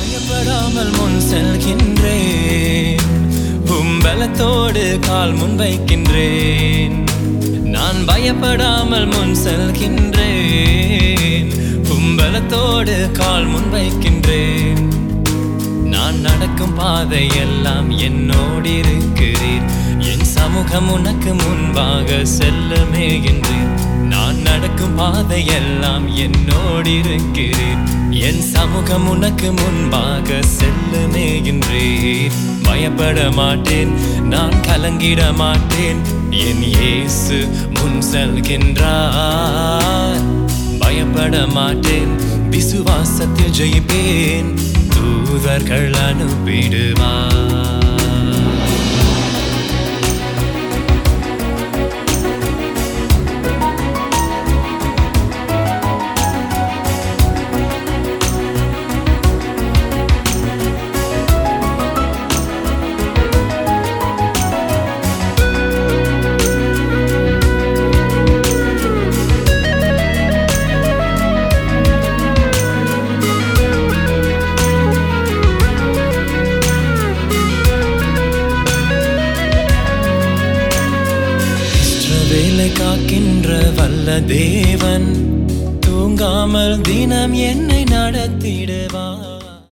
பயப்படாமல் முன் செல்கின்றேன் உம்பலத்தோடு கால் முன் வைக்கின்றேன் நான் பயப்படாமல் முன் செல்கின்றேன் உம்பலத்தோடு கால் முன் வைக்கின்றேன் நான் நடக்கும் பாதையெல்லாம் என்னோடு இருக்கிறீர் என் சமூகம் உனக்கு முன்பாக செல்லமேகின்றீர் நான் நடக்கும் பாதையெல்லாம் என்னோடு இருக்கிறீர் என் சமூகம் உனக்கு முன்பாக செல்லமேகின்றீர் பயப்பட மாட்டேன் நான் கலங்கிட மாட்டேன் என் இயேசு முன் செல்கின்றார் பயப்பட மாட்டேன் விசுவாசத்தில் ஜெயிப்பேன் தூதர்கள் அனுப்பிடுவார் இஸ்ரவேலை காக்கின்ற வல்ல தேவன் தூங்காமல் தினம் என்னை நடத்திடுவார்